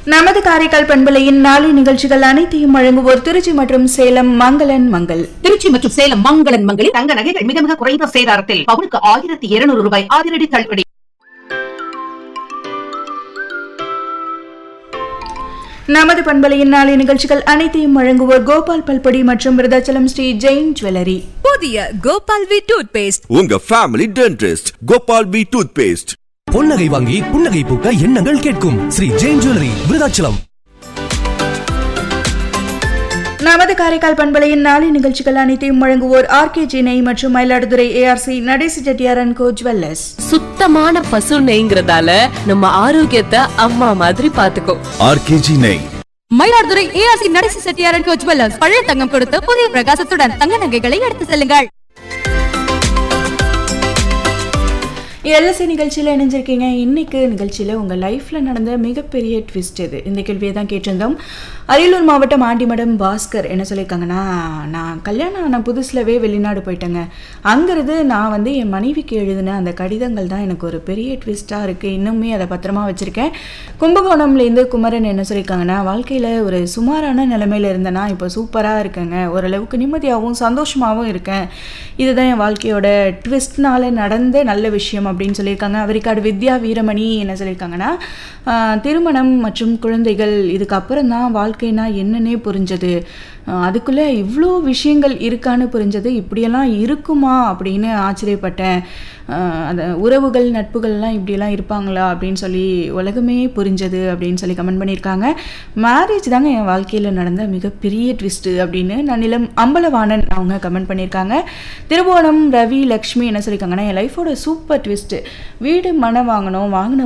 நமது காரைக்கால் பண்பலையின் நாளை நிகழ்ச்சிகள் அனைத்தையும் வழங்குவோர் திருச்சி மற்றும் சேலம் மங்களன் மங்கள் திருச்சி மற்றும் சேலம் மங்களன் மங்களில் தங்க நகைகள் மிக மிக குறைந்த சேதாரத்தில் பவுனுக்கு ஆயிரத்தி இருநூறு ரூபாய் அதிரடி தள்ளுபடி நமது பண்பலையின் நாளை நிகழ்ச்சிகள் அனைத்தையும் வழங்குவோர் கோபால் பல்பொடி மற்றும் விருதாச்சலம் ஸ்ரீ ஜெயின் ஜுவல்லரி புதிய கோபால் வி டூத் பேஸ்ட் உங்க family dentist Gopal P toothpaste பொன்னகை வாங்கி புன்னகை பூக்க எண்ணங்கள் கேட்கும் ஸ்ரீ ஜெயின் ஜுவல்லரி விருதாச்சலம் நமது காரைக்கால் பண்பலையின் நாளை நிகழ்ச்சிகள் அனைத்தையும் வழங்குவோர் ஆர்கே ஜினை மற்றும் Mayiladuthurai ARC Nadesi Chettiar and co jewellers சுத்தமான பசு நெய்ங்கிறதால நம்ம ஆரோக்கியத்தை அம்மா மாதிரி பாத்துக்கோ ஆர்கேஜி நெய் மயிலாடுதுறை ஏஆர்சி நடேசி செட்டியாரன் கோச் ஜுவல்லர்ஸ் பழைய தங்கம் கொடுத்து புதிய பிரகாசத்துடன் தங்க நகைகளை எடுத்து செல்லுங்கள் எல்எஸ்சி நிகழ்ச்சியில் இணைஞ்சிருக்கீங்க இன்னைக்கு நிகழ்ச்சியில் உங்கள் லைஃப்பில் நடந்த மிகப்பெரிய ட்விஸ்ட் இது இந்த கேள்வியை தான் கேட்டிருந்தோம் அரியலூர் மாவட்டம் ஆண்டிமடம் பாஸ்கர் என்ன சொல்லியிருக்காங்கன்னா நான் கல்யாணம் ஆன புதுசுலவே வெளிநாடு போயிட்டேங்க அங்கிறது நான் வந்து என் மனைவிக்கு எழுதின அந்த கடிதங்கள் தான் எனக்கு ஒரு பெரிய ட்விஸ்ட்டாக இருக்குது இன்னுமே அதை பத்திரமா வச்சுருக்கேன் கும்பகோணம்லேருந்து குமரன் என்ன சொல்லியிருக்காங்கன்னா வாழ்க்கையில் ஒரு சுமாரான நிலைமையில இருந்தேன்னா இப்போ சூப்பராக இருக்கேங்க ஓரளவுக்கு நிம்மதியாகவும் சந்தோஷமாகவும் இருக்கேன் இதுதான் என் வாழ்க்கையோட ட்விஸ்ட்னால நடந்த நல்ல விஷயம் அப்படின்னு சொல்லியிருக்காங்க அவரிக்காடு வித்யா வீரமணி என்ன சொல்லியிருக்காங்கன்னா ஆஹ், திருமணம் மற்றும் குழந்தைகள் இதுக்கப்புறம் தான் வாழ்க்கைனா என்னன்னே புரிஞ்சது ஆஹ், அதுக்குள்ளே இவ்வளோ விஷயங்கள் இருக்கான்னு புரிஞ்சது இப்படியெல்லாம் இருக்குமா அப்படின்னு ஆச்சரியப்பட்டேன் ஆஹ், அந்த உறவுகள் நட்புகள்லாம் இப்படியெல்லாம் இருப்பாங்களா அப்படின்னு சொல்லி உலகமே புரிஞ்சது அப்படின்னு சொல்லி கமெண்ட் பண்ணியிருக்காங்க மேரேஜ் தாங்க என் வாழ்க்கையில் நடந்த மிகப்பெரிய ட்விஸ்ட்டு அப்படின்னு நன்னிலம் அம்பலவாணன் அவங்க கமெண்ட் பண்ணியிருக்காங்க திருவோணம் ரவி லக்ஷ்மி என்ன சொல்லியிருக்காங்கன்னா என் லைஃபோட சூப்பர் ட்விஸ்ட்டு வீடு மனை வாங்கணும் வாங்கின